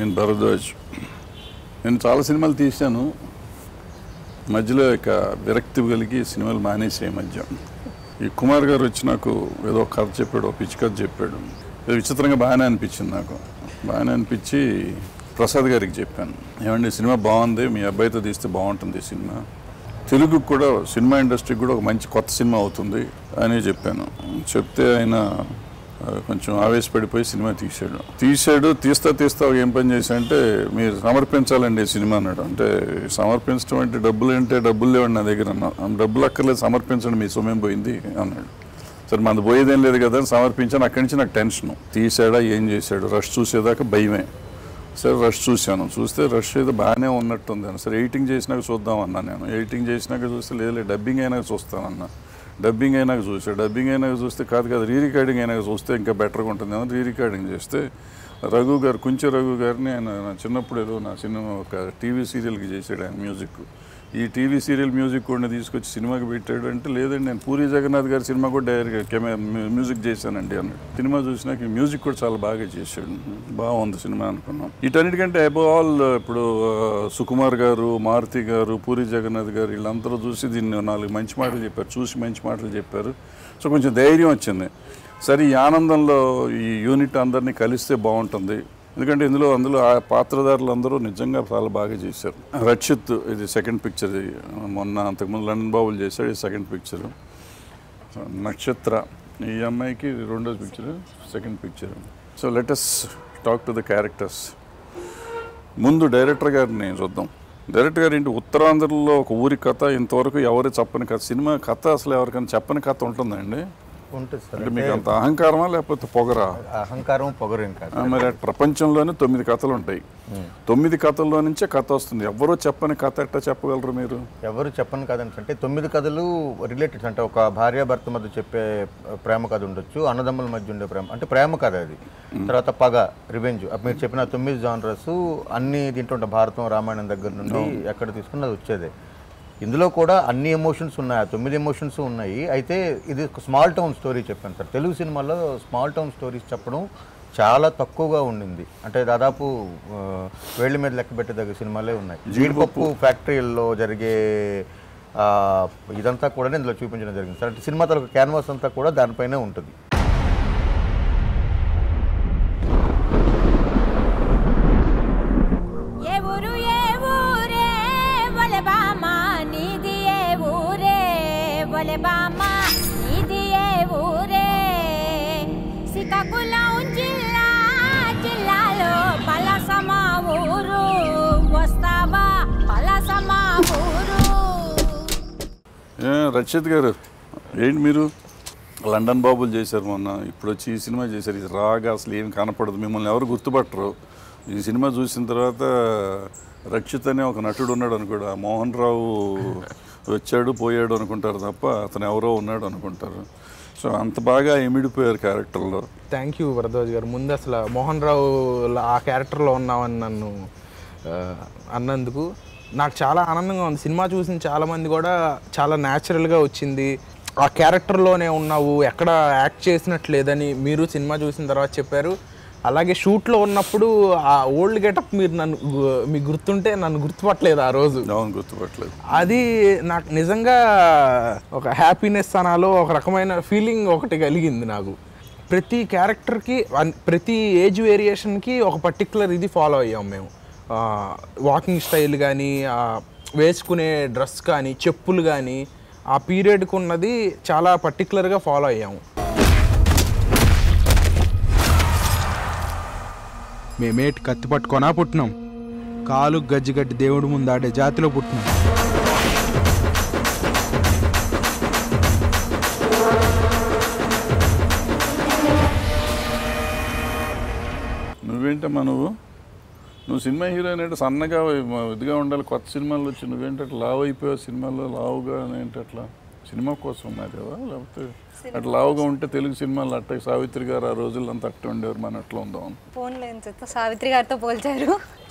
నేను భరద్వాజ్ నేను చాలా సినిమాలు తీశాను మధ్యలో ఇక విరక్తి కలిగి సినిమాలు మానేసే ఈ మధ్య ఈ కుమార్ గారు వచ్చి నాకు ఏదో ఒక కథ చెప్పాడు ఒక పిచ్చి కథ చెప్పాడు ఏదో విచిత్రంగా బాగానే అనిపించింది నాకు బాగానే అనిపించి ప్రసాద్ గారికి చెప్పాను ఏమండి సినిమా బాగుంది మీ అబ్బాయితో తీస్తే బాగుంటుంది ఈ సినిమా తెలుగుకు కూడా సినిమా ఇండస్ట్రీకి కూడా ఒక మంచి కొత్త సినిమా అవుతుంది అని చెప్పాను చెప్తే ఆయన ఆ, కొంచెం ఆవేశపడిపోయి సినిమా తీశాడు తీశాడు తీస్తా తీస్తా ఏం పని చేశాడంటే మీరు సమర్పించాలండి ఈ సినిమా అన్నాడు అంటే సమర్పించడం అంటే డబ్బులు అంటే డబ్బులు లేవండి నా దగ్గర అన్నా "ఆ, డబ్బులు అక్కర్లేదు సమర్పించండి మీ సొమ్మేం పోయింది అన్నాడు సరే మనది పోయేదేం లేదు కదా అని సమర్పించాను అక్కడి నుంచి నాకు టెన్షన్ తీసాడా ఏం చేశాడు రష్ చూసేదాకా భయమే సరే రష్ చూశాను చూస్తే రష్ ఏదో బాగానే ఉన్నట్టుంది అని సరే ఎయిటింగ్ చేసినాక చూద్దాం అన్నా నేను ఎయిటింగ్ చేసినాక చూస్తే లేదు డబ్బింగ్ అయినాక చూస్తానన్నా డబ్బింగ్ అయినాక చూసా డబ్బింగ్ అయినాక చూస్తే కాదు కాదు రీ రికార్డింగ్ అయినాక చూస్తే ఇంకా బెటర్గా ఉంటుంది రీ రికార్డింగ్ చేస్తే రఘు గారు కుంచె రఘు గారిని ఆయన నా చిన్నప్పుడు ఏదో నా సినిమా ఒక టీవీ సీరియల్కి చేశాడు ఆయన మ్యూజిక్ ఈ టీవీ సీరియల్ మ్యూజిక్ కూడా తీసుకొచ్చి సినిమాకి పెట్టాడు అంటే లేదండి నేను పూరి జగన్నాథ్ గారి సినిమా కూడా డైరెక్ట్ కెమెరా మ్యూజిక్ చేశానండి అన్నాడు సినిమా చూసినాక ఈ మ్యూజిక్ కూడా చాలా బాగా చేశాడు బాగుంది సినిమా అనుకున్నాం వీటన్నిటికంటే అబో ఆల్ ఇప్పుడు ఆ, సుకుమార్ గారు మారుతి గారు పూరి జగన్నాథ్ గారు వీళ్ళందరూ చూసి దీన్ని నాలుగు మంచి మాటలు చెప్పారు చూసి మంచి మాటలు చెప్పారు సో కొంచెం ధైర్యం వచ్చింది సరే ఈ ఆనందంలో ఈ యూనిట్ అందరినీ కలిస్తే బాగుంటుంది ఎందుకంటే ఇందులో అందులో ఆ పాత్రధారులు అందరూ నిజంగా చాలా బాగా చేశారు రక్షిత్ ఇది సెకండ్ పిక్చర్ ఇది మొన్న అంతకుముందు లండన్ బాబులు చేశాడు ఇది సెకండ్ పిక్చర్ నక్షత్ర ఈ అమ్మాయికి ఇది రెండో picture second picture so let us talk to the characters ముందు డైరెక్టర్ గారిని చూద్దాం డైరెక్టర్ గారు ఏంటి ఉత్తరాంధ్రలో ఒక ఊరి కథ ఇంతవరకు ఎవరు చెప్పని కథ సినిమా కథ అసలు ఎవరికైనా చెప్పని కథ ఉంటుందండి ఉంటుంది సార్ అంటే మీకు అంత అహంకారమా లేకపోతే పొగరా అహంకారం పొగరు ఇంకా ఆ, మరి అటు ప్రపంచంలోనే తొమ్మిది కథలు ఉంటాయి తొమ్మిది కథల్లో నుంచే కథ వస్తుంది ఎవరో చెప్పని కథ ఎట్టా చెప్పగలరు మీరు ఎవరు చెప్పను కదండి అంటే తొమ్మిది కథలు రిలేటెడ్ అంటే ఒక భార్య భర్త మధ్య చెప్పే ప్రేమ కథ ఉండొచ్చు అన్నదమ్ముల మధ్య ఉండే ప్రేమ అంటే ప్రేమ కథ అది తర్వాత పగ రివెంజ్ మీరు చెప్పిన తొమ్మిది జానరస్ అన్ని దీంట్లో ఉంటాయి భారతం రామాయణం దగ్గర నుండి ఎక్కడ తీసుకుని అది వచ్చేదే ఇందులో కూడా అన్ని ఎమోషన్స్ ఉన్నాయి ఆ తొమ్మిది ఎమోషన్స్ ఉన్నాయి అయితే ఇది ఒక స్మాల్ టౌన్ స్టోరీ చెప్పాను సార్ తెలుగు సినిమాలో స్మాల్ టౌన్ స్టోరీస్ చెప్పడం చాలా తక్కువగా ఉండింది అంటే దాదాపు ఆ, వేళ్ళ మీద లెక్క పెట్టేదగ్గ సినిమాలే ఉన్నాయి జీడిపప్పు ఫ్యాక్టరీల్లో జరిగే ఆ, ఇదంతా కూడా ఇందులో చూపించడం జరిగింది సార్ అంటే సినిమా తలకు క్యాన్వాస్ అంతా కూడా దానిపైనే ఉంటుంది ఏ ఊరు ఏ ఊరే ఒలే బామ్మ నీది ఏ ఊరే ఒలే బామ్మ నీది ఏ ఊరే శ్రీకాకుళం జిల్లా జిల్లాలో పలసమ ఊరు వస్తావా పలసమ ఊరు ఏ, రక్షిత్ గారు ఏంటి మీరు లండన్ బాబులు చేశారు మొన్న ఇప్పుడు వచ్చి ఈ సినిమా చేశారు ఇది రాగా అసలు ఏం కనపడదు మిమ్మల్ని ఎవరు గుర్తుపట్టరు ఈ సినిమా చూసిన తర్వాత రక్షిత్ అనే ఒక నటుడు ఉన్నాడు అనుకోడు ఆ మోహన్ రావు వచ్చాడు పోయాడు అనుకుంటారు తప్ప అతను ఎవరో ఉన్నాడు అనుకుంటారు సో అంత బాగా ఎమిడిపోయారు క్యారెక్టర్లో థ్యాంక్ యూ వరదరాజు గారు ముందు అసలు మోహన్ రావు లా- ఆ క్యారెక్టర్లో ఉన్నామని నన్ను ఆ, అన్నందుకు నాకు చాలా ఆనందంగా ఉంది సినిమా చూసిన చాలామంది కూడా చాలా న్యాచురల్గా వచ్చింది ఆ క్యారెక్టర్లోనే ఉన్నావు ఎక్కడ యాక్ట్ చేసినట్లేదని మీరు సినిమా చూసిన తర్వాత చెప్పారు అలాగే షూట్లో ఉన్నప్పుడు ఆ ఓల్డ్ గెటప్ మీరు నన్ను గు- మీకు గుర్తుంటే నన్ను గుర్తుపట్టలేదు ఆ రోజు అవును గుర్తుపట్టలేదు అది నాకు నిజంగా ఒక హ్యాపీనెస్ అనాలో ఒక రకమైన ఫీలింగ్ ఒకటి కలిగింది నాకు ప్రతి క్యారెక్టర్కి అన్- ప్రతి ఏజ్ వేరియేషన్కి ఒక పర్టికులర్ ఇది ఫాలో అయ్యాం మేము వాకింగ్ స్టైల్ కానీ వేసుకునే డ్రెస్ కానీ చెప్పులు కానీ ఆ పీరియడ్కి ఉన్నది చాలా పర్టికులర్గా ఫాలో అయ్యాము మేమేటి కత్తి పట్టుకొనా పుట్టినాం కాలు గజ్జిగట్టి దేవుడు ముందాడే జాతిలో పుట్టినాం నువ్వేంటమ్మా నువ్వు నువ్వు సినిమా హీరోయిన్ అంటే సన్నగా ఇదిగా ఉండాలి కొత్త సినిమాలు వచ్చి నువ్వేంటి అట్లా లావు అయిపోయావు సినిమాలో లావుగా ఏంటి అట్లా సినిమా కోసం ఉన్నది కదా లేకపోతే అట్లా లావుగా ఉంటే తెలుగు సినిమాలు అట్ట సావిత్రి గారు ఆ రోజుల్లో అంత అట్ట ఉండేవారు మన అట్లా ఉందాం ఫోన్లో ఏం చెప్తా సావిత్రి గారితో పోల్చారు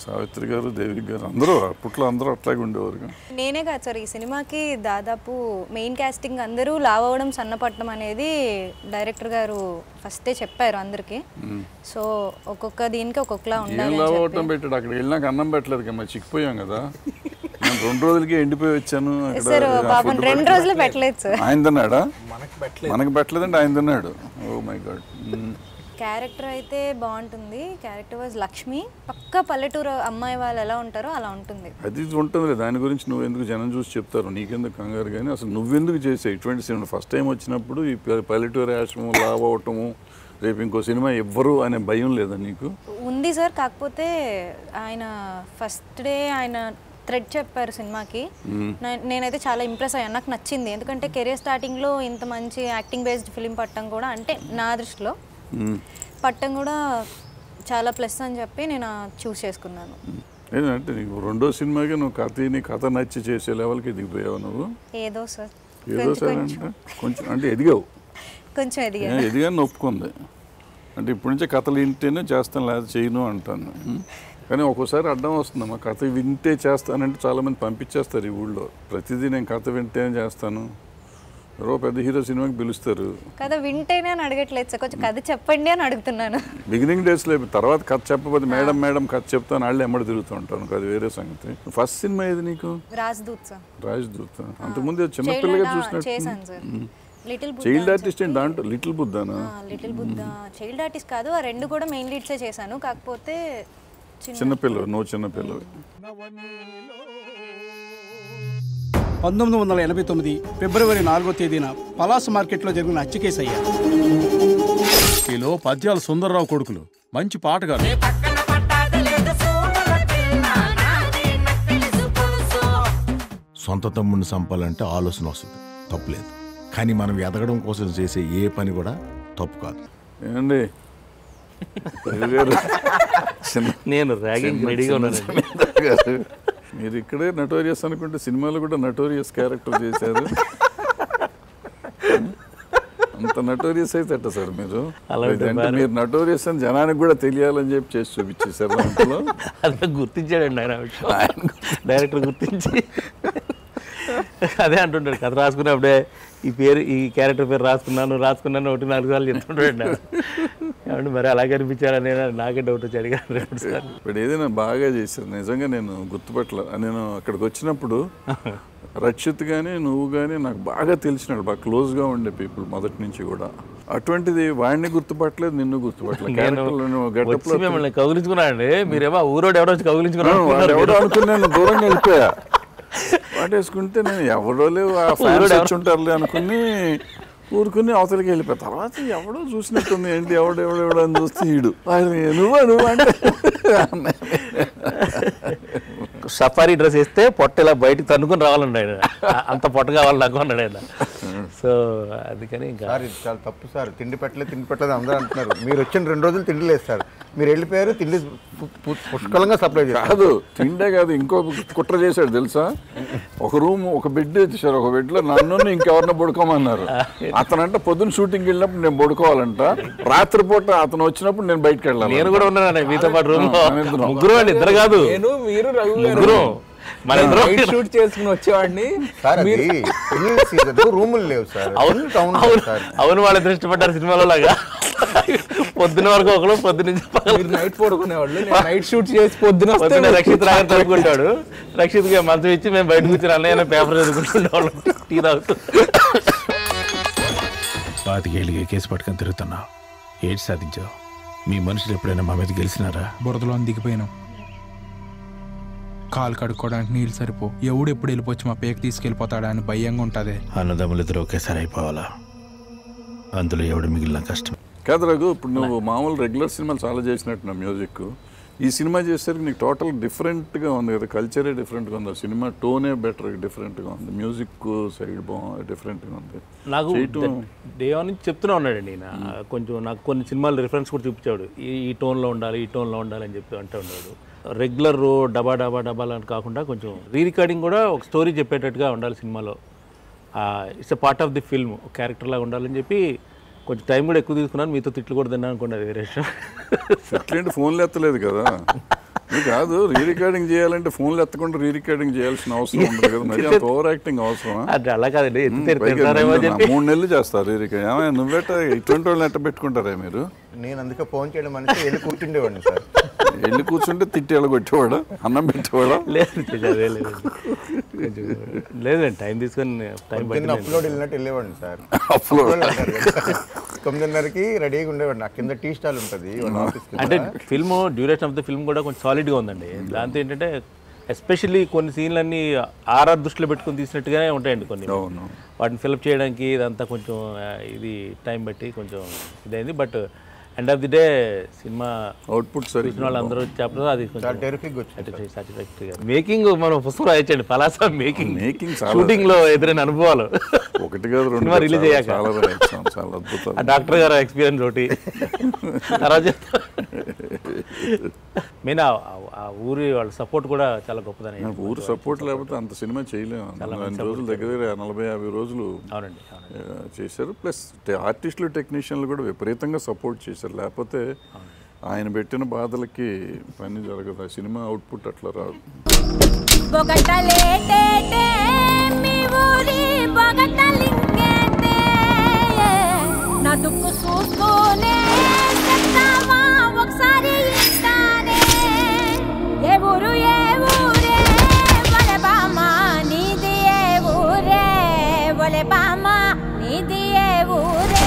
సావిత్రి గారు దేవి గారు అందరూ అప్పట్లో అందరూ అట్లాగే ఉండేవారు నేనే కాదు సార్ ఈ సినిమాకి దాదాపు మెయిన్ కాస్టింగ్ అందరూ లావ్ అవ్వడం సన్నపట్టడం అనేది డైరెక్టర్ గారు ఫస్టే చెప్పారు అందరికి సో ఒక్కొక్క దీనికి ఒక్కొక్కలా ఏం ఉండాలి లాభ అని అవటం చెప్పి. పెట్టాడు అక్కడ వెళ్ళినాక అన్నం పెట్టలేదు కదా మరి చిక్కిపోయాం కదా నేను రెండు రోజులకి ఎండిపోయి వచ్చాను అక్కడ సార్ ఆ పాపం food రెండు పెట్టలేదు. రోజులు పెట్టలేదు సార్ ఆయన తిన్నాడా మనకి పెట్టలేదు మనకి పెట్టలేదండి ఆయన తిన్నాడు ఓ మై గాడ్ క్యారెక్టర్ అయితే బాగుంటుంది క్యారెక్టర్ వాజ్ లక్ష్మి పక్క పల్లెటూరు అమ్మాయి వాళ్ళు ఎలా ఉంటారో అలా ఉంటుంది అది ఇది ఉంటుంది దాని గురించి నువ్వు ఎందుకు జనం చూసి చెప్తారు నీకెందుకు కంగారు కానీ అసలు నువ్వెందుకు చేసావు ఇటువంటి సినిమా ఫస్ట్ టైం వచ్చినప్పుడు ఈ ప- పల్లెటూరు ఆశ్రమం లావ్ అవటము రేపు ఇంకో సినిమా ఎవ్వరు అనే భయం లేదా నీకు ఉంది సార్ కాకపోతే ఆయన ఫస్ట్ డే ఆయన థ్రెడ్ చెప్పారు సినిమాకి నే- నేనైతే చాలా ఇంప్రెస్ అయ్యాను నాకు నచ్చింది ఎందుకంటే కెరీర్ స్టార్టింగ్లో ఇంత మంచి యాక్టింగ్ బేస్డ్ ఫిలిం పట్టడం కూడా అంటే నా దృష్టిలో మ్మ్. పట్టం కూడా చాలా ప్లస్ అని చెప్పి నేను చూస్ చేసుకున్నాను ఏంటంటే నీకు రెండో సినిమాకి నువ్వు కథని కథ నచ్చి చేసే లెవెల్కి దిగిపోయావు నువ్వు ఏదో సార్ ఏదో కొంచెం సరే కొంచెం అంటే కొంచెం అంటే ఎదిగావు కొంచెం ఏ, ఎదిగాను ఎదిగాను ఒప్పుకుంది అంటే ఇప్పటి నుంచే కథలు వింటేనే చేస్తాను లేదా చేయను అంటాను ఉం? కానీ ఒక్కోసారి అడ్డం వస్తుందమ్మా కథ వింటే చేస్తానంటే చాలామంది పంపించేస్తారు ఈ ఊళ్ళో ప్రతిదీ నేను కథ వింటేనే చేస్తాను ఎవరో పెద్ద హీరో సినిమాకి పిలుస్తారు కదా వింటేనే అని అడగట్లేదు సార్ కొంచెం కథ చెప్పండి అని అడుగుతున్నాను బిగినింగ్ డేస్లో తర్వాత కథ చెప్పబోతే మేడం మేడం కథ చెప్తాను వాళ్ళు ఎమ్మడి తిరుగుతూ ఉంటాను అది వేరే సంగతి ఫస్ట్ సినిమా ఏది నీకు రాజ్దూత్ సార్ రాజదూత అంతకుముందు చిన్నపిల్లగా చైల్డ్ చూసినట్టు చేశాను సార్ లిటిల్ చైల్డ్ ఆర్టిస్ట్ ఏంటి దాంట్లో లిటిల్ బుద్ధానా లిటిల్ బుద్ధ చైల్డ్ ఆర్టిస్ట్ కాదు ఆ రెండు కూడా మెయిన్ లీడ్సే చేశాను కాకపోతే చిన్న చిన్నపిల్లవి నువ్వు చిన్నపిల్లవి పంతొమ్మిది వందల ఎనభై తొమ్మిది ఫిబ్రవరి నాలుగో తేదీన పలాస మార్కెట్లో జరిగిన హత్య కేసు అయ్యారు ఈలో పద్యాల సుందర్రావు కొడుకులు మంచి పాటగారు సొంత తమ్ముడిని చంపాలంటే ఆలోచన వస్తుంది తప్పులేదు కానీ మనం ఎదగడం కోసం చేసే ఏ పని కూడా తప్పు కాదు ఏమండి రవి గారు, చిన్న- నేను ర్యాగింగ్ రెడీగా ఉన్నాను చిన్న గారు, మీరు ఇక్కడే నటోరియస్ అనుకుంటే సినిమాలో కూడా నటోరియస్ క్యారెక్టర్ చేశారు అంత నటోరియస్ అయితే అట్ట సార్ మీరు అలాంటి అంటే మీరు నటోరియస్ అని జనానికి కూడా తెలియాలని చెప్పి చేసి చూపించేశారు దాంట్లో అదే గుర్తించాడండి ఆయన విషయం. డైరెక్టర్ గుర్తించి అదే అంటుంటాడు కథ రాసుకున్నప్పుడే ఈ పేరు ఈ క్యారెక్టర్ పేరు రాసుకున్నాను రాసుకున్నాను ఒకటి నాలుగు సార్లు చెప్తుంటాడు ఏమంటే మరి అలాగే అనిపించారని నాకే డౌట్ వచ్చి అడిగాను రెండు సార్లు ఇప్పుడు ఏదైనా బాగా చేశారు నిజంగా నేను గుర్తుపట్టలే నేను అక్కడికి వచ్చినప్పుడు రక్షిత్ కానీ నువ్వు కానీ నాకు బాగా తెలిసినాడు బాగా క్లోజ్గా ఉండే పీపుల్ మొదటి నుంచి కూడా అటువంటిది వాడిని గుర్తుపట్టలేదు నిన్ను గుర్తుపట్టలేదు నేను క్యారెక్టర్లో వచ్చి గెటప్లో మిమ్మల్ని కౌగిలించుకున్నానండి మీరేమో ఆ ఊరోడు ఎవడో వచ్చి కౌగిలించుకున్నాడు వాడు ఎవడో అనుకుని నేను దూరంగా వెళ్ళిపోయా వాడేసుకుంటే నేను ఎవడో లేవు ఆ ఫ్యాన్స్ వచ్చి ఉంటారులే అనుకుని ఊరుకుని అవతలికి వెళ్ళిపోయా తర్వాత ఎవడో చూసినట్టుంది ఏంటి ఎవడు ఎవడు ఎవడో అని చూస్తే ఈడు వాడు, నువ్వా నువ్వు అంటే సఫారీ డ్రెస్ వేస్తే పొట్ట ఇలా బయటికి తన్నుకొని రావాలండి ఆయన అంత పొట్ట కావాలి నాకు అన్నాడు ఆయన సో అందుకని ఇంకా సార్ ఇది చాలా తప్పు సార్ తిండి పెట్టలేదు తిండి పెట్టలేదు అందరూ అంటున్నారు మీరు వచ్చిన రెండు రోజులు తిండి లేదు సార్ మీరు వెళ్ళిపోయారు తిండి పు- పు- పుష్కలంగా సప్లై చేశారు కాదు తిండే కాదు ఇంకో కుట్ర చేశాడు తెలుసా ఒక రూమ్ ఒక బెడ్ ఇచ్చారు ఒక బెడ్ లో నన్ను ఇంకెవరినో పడుకోమన్నారు అతనంట పొద్దున్న షూటింగ్ వెళ్ళినప్పుడు నేను పడుకోవాలంట రాత్రిపూట అతను వచ్చినప్పుడు నేను బయటకు వెళ్ళాలి నేను కూడా ఉన్నాను మీతో పాటు రూమ్ లో మన ఇద్దరం. ముగ్గురు అండి ఇద్దరు కాదు నేను మీరు రఘు గారు ముగ్గురు మన ఇద్దరం నైట్ షూట్ చేసుకుని వచ్చేవాడిని సార్ అది పెళ్లి సీజన్ రూములు లేవు సార్ అవును టౌన్ అవును సార్ అవును వాళ్ళ దృష్టి పడ్డారు సినిమాలో లాగా పొద్దున వరకు ఒకరు పొద్దున నుంచి పగలు మీరు నైట్ పడుకునేవాళ్ళు నేను నైట్ షూట్ చేసి పొద్దున వస్తే పొద్దున రక్షిత్ రాగారు తలుపుకుంటాడు రక్షిత్ గా మంచం ఇచ్చి మేము బయట కూర్చొని అన్నయ్య పేపర్ చదువుకుంటుండేవాళ్ళం టీ తాగుతూ పాతికేళ్ళకి కేసు పట్టుకొని తిరుగుతున్నా ఏటి సాధించావు మీ మనుషులు ఎప్పుడైనా మా మీద గెలిచినారా బురదలో దిగిపోయినాం కాలు కడుక్కోవడానికి నీళ్ళు సరిపో ఎవడు ఎప్పుడు వెళ్ళిపోవచ్చు మా పేక తీసుకెళ్ళిపోతాడా అని భయంగా ఉంటుంది అన్నదమ్ములు ఇద్దరు ఒకేసారి అయిపోవాలా అందులో ఎవడు మిగిలిన కష్టం కాదు రఘు ఇప్పుడు నువ్వు మామూలు రెగ్యులర్ సినిమాలు చాలా చేసినట్టు మ్యూజిక్ ఈ సినిమా చేసేసరికి నీకు టోటల్ డిఫరెంట్గా ఉంది కదా కల్చరే డిఫరెంట్గా ఉంది సినిమా టోనే బెటర్ డిఫరెంట్గా ఉంది మ్యూజిక్ సైడ్ బాగా డిఫరెంట్గా ఉంది నాకు చేయటం డే ఆన్ నుంచి చెప్తూనే ఉన్నాడండి ఈయన కొంచెం నాకు కొన్ని సినిమాలు రిఫరెన్స్ కూడా చూపించాడు ఈ ఈ టోన్లో ఉండాలి ఈ టోన్లో ఉండాలి అని చెప్పి అంటూ ఉన్నాడు రెగ్యులర్ డబా డబా డబాలు అని కాకుండా కొంచెం రీ రికార్డింగ్ కూడా ఒక స్టోరీ చెప్పేటట్టుగా ఉండాలి సినిమాలో it's a part of the film ఒక క్యారెక్టర్ లాగా ఉండాలని చెప్పి కొంచెం టైం కూడా ఎక్కువ తీసుకున్నాను మీతో తిట్లు కూడా తిన్నాను అనుకోండి అది వేరే విషయం ఎట్లేంటి ఫోన్లు ఎత్తలేదు కదా ఇది కాదు రీ రికార్డింగ్ చేయాలంటే ఫోన్లు ఎత్తకుండా రీ రికార్డింగ్ చేయాల్సిన అవసరం ఉండదు కదా మరి అంత ఓవర్ యాక్టింగ్ అవసరమా అది అలా కాదండి ఎత్తి పైగా తిడతారేమో ముందు చెప్పి నా మూడు నెలలు చేస్తారు రీ రికార్డింగ్ ఏమైనా నువ్వెట్ట ఇటువంటి వాళ్ళని ఎట్ట పెట్టుకుంటారా మీరు నేను అందుకే ఫోన్ చేయడం అంటే వెళ్ళి కూర్చుండేవాడిని సార్ వెళ్ళి కూర్చుంటే తిట్టి కొట్టేవాడా అన్నం పెట్టేవాడా లేదు అదే లేదు కొంచెం లేదండి టైం తీసుకొని టైం పొద్దున్న పట్టింది అప్లోడ్ వెళ్ళినట్టు వెళ్ళేవాడిని సార్ Upload. Upload అంటారు కదా. తొమ్మిదిన్నరకి రెడీగా ఉండేవాడిని నాకు కింద టీ స్టాల్ ఉంటుంది వాళ్ళ ఆఫీస్ కింద. అంటే film duration of the film కూడా కొంచెం సాలిడ్గా ఉందండి దాంతో ఏంటంటే ఎస్పెషల్లీ కొన్ని సీన్లన్నీ ఆర్ఆర్ దృష్టిలో పెట్టుకుని తీసినట్టుగానే ఉంటాయండి కొన్ని అవును వాటిని ఫిలప్ చేయడానికి ఇదంతా కొంచెం ఆ, ఇది టైం బట్టి కొంచెం ఇదైంది but end of the day సినిమా అవుట్పుట్ సరి చూసిన వాళ్ళందరూ చెప్పడం అది కొంచెం చాలా టెరిఫిక్ వచ్చింది సాటిస్ఫాక్టరీగా మేకింగ్ మనం పుస్తకం రాయించండి పలాసా మేకింగ్ Making చాలా- షూటింగ్ లో ఎదురైన అనుభవాలు ఒకటి కాదు రెండు సినిమా కాదు, రిలీజ్ చాలా- అయ్యాక చాలా రాయించాం, చాలా అద్భుతాలు. ఆ డాక్టర్ గారు ఎక్స్పీరియన్స్ ఒకటి తర్వాత చెప్తా. మెయిన్ ఆ- ఆ- ఆ ఊరి వాళ్ళ సపోర్ట్ కూడా చాలా గొప్పదని నాకు ఊరు సపోర్ట్ లేకపోతే అంత సినిమా చేయలేము అన్ని రోజులు దగ్గర దగ్గర నలభై యాభై రోజులు అవునండి అవునండి ఆ, చేశారు ప్లస్ ఆర్టిస్టులు టెక్నీషియన్లు కూడా విపరీతంగా సపోర్ట్ చేశారు లేకపోతే ఆయన పెట్టిన బాధలకి పని జరగదు ఆ సినిమా అవుట్పుట్ అట్లా రాదు బొగటలేటేటే మీ ఊరి బొగటలింకేటే నా దుక్కు చూస్తూనే చెప్తావా ఒకసారి ఇస్తానే ఏ ఊరు ఏ ఊరే ఒలే బామ్మ నీది ఏ ఊరే ఒలే బామ్మ నీది ఏ ఊరే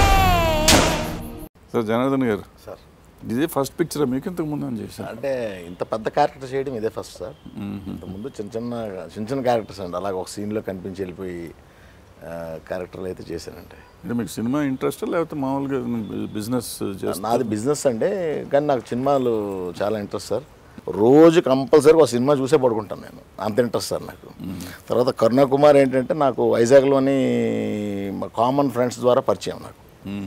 సార్ జనార్దన్ గారు సార్ ఇదే ఫస్ట్ పిక్చర్ మీకు ఇంతకు ముందు అని చేశారు అంటే ఇంత పెద్ద క్యారెక్టర్ చేయడం ఇదే ఫస్ట్ సార్ ముందు చిన్న చిన్న చిన్న చిన్న క్యారెక్టర్స్ అండి అలాగ ఒక సీన్లో కనిపించి వెళ్ళిపోయి క్యారెక్టర్లు అయితే చేశానండి అంటే మీకు సినిమా ఇంట్రెస్ట్ లేకపోతే మామూలుగా బిజినెస్ చేస్తారు నాది బిజినెస్ అండి కానీ నాకు సినిమాలు చాలా ఇంట్రెస్ట్ సార్ రోజు కంపల్సరీ ఒక సినిమా చూసే పడుకుంటాను నేను అంత ఇంట్రెస్ట్ సార్ నాకు తర్వాత కరుణాకుమార్ ఏంటంటే నాకు వైజాగ్లోని మా కామన్ ఫ్రెండ్స్ ద్వారా పరిచయం నాకు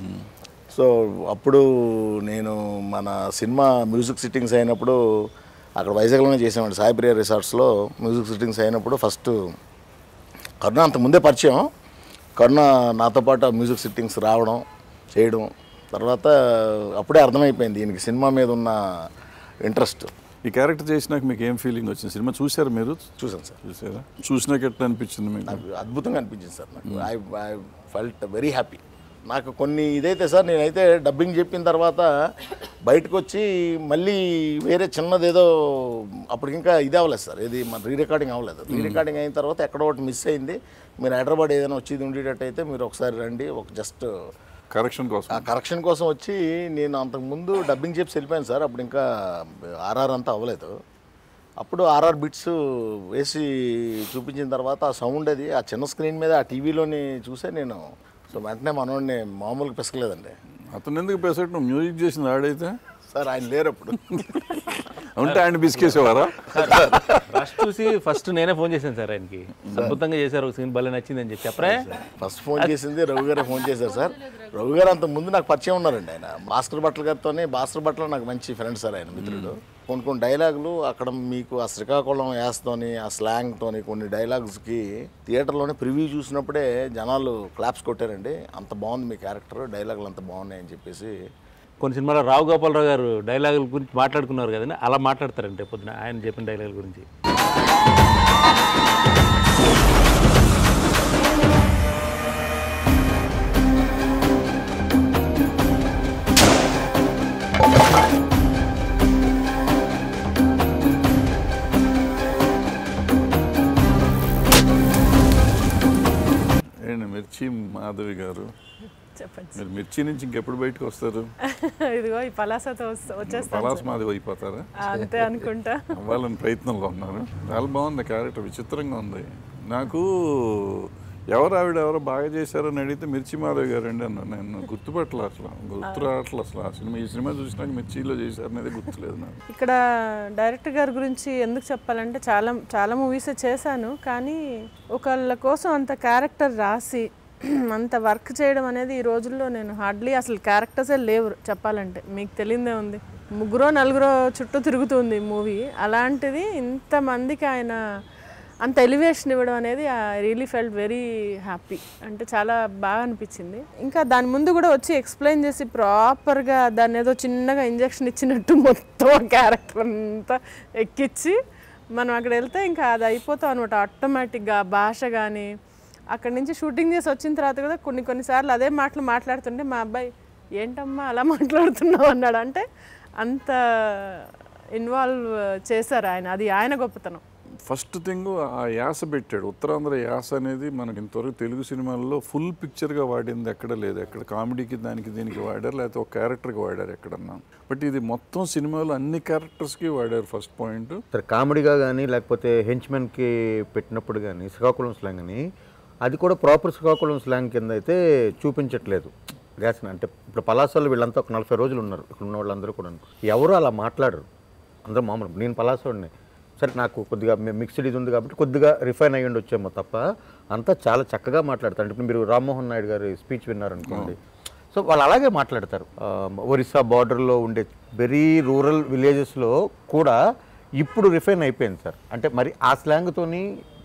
సో అప్పుడు నేను మన సినిమా మ్యూజిక్ సిట్టింగ్స్ అయినప్పుడు అక్కడ వైజాగ్లోనే చేసామండి సాయిప్రియ రిసార్ట్స్లో మ్యూజిక్ సిట్టింగ్స్ అయినప్పుడు ఫస్ట్ కరుణ అంత ముందే పరిచయం కరుణ నాతో పాటు ఆ మ్యూజిక్ సిట్టింగ్స్ రావడం చేయడం తర్వాత అప్పుడే అర్థమైపోయింది దీనికి సినిమా మీద ఉన్న ఇంట్రెస్ట్ ఈ క్యారెక్టర్ చేసినాక మీకు ఏం ఫీలింగ్ వచ్చింది సినిమా చూసారు మీరు చూసాను సార్ చూసారా చూసినాక ఎట్లా అనిపించింది మీకు నాకు అద్భుతంగా అనిపించింది సార్ నాకు I I felt very happy నాకు కొన్ని ఇదైతే సార్ నేనైతే డబ్బింగ్ చెప్పిన తర్వాత బయటకు వచ్చి మళ్ళీ వేరే చిన్నదేదో అప్పటికి ఇంకా ఇది అవ్వలేదు సార్ ఇది మన రీ రికార్డింగ్ అవ్వలేదు రీ రికార్డింగ్ అయిన తర్వాత ఎక్కడో ఒకటి మిస్ అయింది మీరు హైదరాబాద్ ఏదైనా వచ్చి ఉండేటట్టు అయితే మీరు ఒకసారి రండి ఒక జస్ట్ కరెక్షన్ కోసం ఆ కరెక్షన్ కోసం వచ్చి నేను అంతకుముందు డబ్బింగ్ చెప్పి వెళ్ళిపోయాను సార్ అప్పుడు ఇంకా ఆర్ఆర్ అంతా అవ్వలేదు అప్పుడు ఆర్ఆర్ బిట్స్ వేసి చూపించిన తర్వాత ఆ సౌండ్ అది ఆ చిన్న స్క్రీన్ మీద ఆ టీవీలోని చూసే నేను సో వెంటనే మనోడిని మామూలుగా పిసకలేదండి అతను ఎందుకు పెసట్ నువ్వు మ్యూజిక్ చేసింది ఆడైతే సార్ ఆయన లేరు అప్పుడు ఉంటే ఆయన బిస్కేసేవారా ఫస్ట్ చూసి ఫస్ట్ నేనే ఫోన్ చేశాను సార్ ఆయనకి అద్భుతంగా చేశారు ఒక సీన్ భలే నచ్చింది అని చెప్పి చెప్పరే ఫస్ట్ ఫోన్ చేసింది రవి గారే ఫోన్ చేశారు సార్ రవి గారు అంత ముందు నాకు పరిచయం ఉన్నారండి ఆయన భాస్కర్ భట్ల గారితోనే భాస్కర్ భట్ల నాకు మంచి ఫ్రెండ్ సార్ ఆయన మిత్రుడు కొన్ని కొన్ని డైలాగులు అక్కడ మీకు ఆ శ్రీకాకుళం యాస్తోని ఆ స్లాంగ్తోని కొన్ని డైలాగ్స్కి థియేటర్లోనే ప్రివ్యూ చూసినప్పుడే జనాలు క్లాప్స్ కొట్టారండి అంత బాగుంది మీ క్యారెక్టర్ డైలాగులు అంత బాగున్నాయి అని చెప్పేసి కొన్ని సినిమాలో రావు గోపాలరావు గారు డైలాగుల గురించి మాట్లాడుకున్నారు కదండి అలా మాట్లాడతారండి రేపు పొద్దున ఆయన చెప్పిన డైలాగుల గురించి ఏంటి మిర్చి మాధవి గారు చెప్పండి మీరు మిర్చి నుంచి ఇంకెప్పుడు బయటకు వస్తారు ఇదిగో ఈ పలాసతో వస్- వచ్చేస్తాను పలాస్ సార్. మాధవి అయిపోతారా అంతే అనుకుంటా అవ్వాలని ప్రయత్నంలో ఉన్నారు చాలా బాగుంది క్యారెక్టర్ విచిత్రంగా ఉంది నాకు ఎవరు ఆవిడ ఎవరో బాగా చేశారని అడిగితే మిర్చి మాధవ్ గారు అండి అన్న నేను గుర్తుపట్టలే అసలు గుర్తు రావట్లే అసలు ఆ సినిమా ఈ సినిమా చూసినాక మిర్చిలో చేశారనేది గుర్తులేదు నాకు ఇక్కడ డైరెక్టర్ గారి గురించి ఎందుకు చెప్పాలంటే చాలా చాలా మూవీస్ చేశాను కానీ ఒకళ్ళ కోసం అంత క్యారెక్టర్ రాసి అంత వర్క్ చేయడం అనేది ఈ రోజుల్లో నేను హార్డ్లీ అసలు క్యారెక్టర్సే లేవు చెప్పాలంటే మీకు తెలియదే ఉంది ముగ్గురో నలుగురో చుట్టూ తిరుగుతుంది మూవీ అలాంటిది ఇంతమందికి ఆయన అంత ఎలివేషన్ ఇవ్వడం అనేది I really felt very happy అంటే చాలా బాగా అనిపించింది ఇంకా దాని ముందు కూడా వచ్చి ఎక్స్ప్లెయిన్ చేసి ప్రాపర్గా దాన్ని ఏదో చిన్నగా ఇంజెక్షన్ ఇచ్చినట్టు మొత్తం క్యారెక్టర్ అంతా ఎక్కించి మనం అక్కడ వెళ్తే ఇంకా అది అయిపోతాం అనమాట ఆటోమేటిక్గా భాష కానీ అక్కడి నుంచి షూటింగ్ చేసి వచ్చిన తర్వాత కూడా కొన్ని కొన్నిసార్లు అదే మాటలు మాట్లాడుతుంటే మా అబ్బాయి ఏంటమ్మా అలా మాట్లాడుతున్నావు అన్నాడు అంటే అంత ఇన్వాల్వ్ చేశారు ఆయన అది ఆయన గొప్పతనం ఫస్ట్ థింగ్ ఆ యాస పెట్టాడు ఉత్తరాంధ్ర యాస అనేది మనకి ఇంతవరకు తెలుగు సినిమాల్లో ఫుల్ పిక్చర్గా వాడింది ఎక్కడ లేదు ఎక్కడ కామెడీకి దానికి దీనికి వాడారు లేకపోతే ఒక క్యారెక్టర్కి వాడారు ఎక్కడన్నా బట్ ఇది మొత్తం సినిమాలో అన్ని క్యారెక్టర్స్కి వాడారు ఫస్ట్ పాయింట్ సరే కామెడీగా కానీ లేకపోతే హెంచ్మెన్కి పెట్టినప్పుడు కానీ శ్రీకాకుళం స్లాంగ్ అని అది కూడా ప్రాపర్ శ్రీకాకుళం స్లాంగ్ కింద అయితే చూపించట్లేదు గ్యాస్ అంటే ఇప్పుడు పలాసలు వీళ్ళంతా ఒక నలభై రోజులు ఉన్నారు ఇక్కడ ఉన్న వాళ్ళందరూ కూడా ఎవరు అలా మాట్లాడరు అందరూ మామూలు నేను పలాసోడిని సరే నాకు కొద్దిగా మిక్స్డ్ ఇది ఉంది కాబట్టి కొద్దిగా రిఫైన్ అయ్యి ఉండొచ్చేమో తప్ప అంతా చాలా చక్కగా మాట్లాడతారు ఇప్పుడు మీరు రామ్మోహన్ నాయుడు గారి స్పీచ్ విన్నారనుకోండి సో వాళ్ళు అలాగే మాట్లాడతారు ఆ, ఒరిస్సా బార్డర్లో ఉండే వెరీ రూరల్ విలేజెస్లో కూడా ఇప్పుడు రిఫైన్ అయిపోయింది సార్ అంటే మరి ఆ స్లాంగ్తోని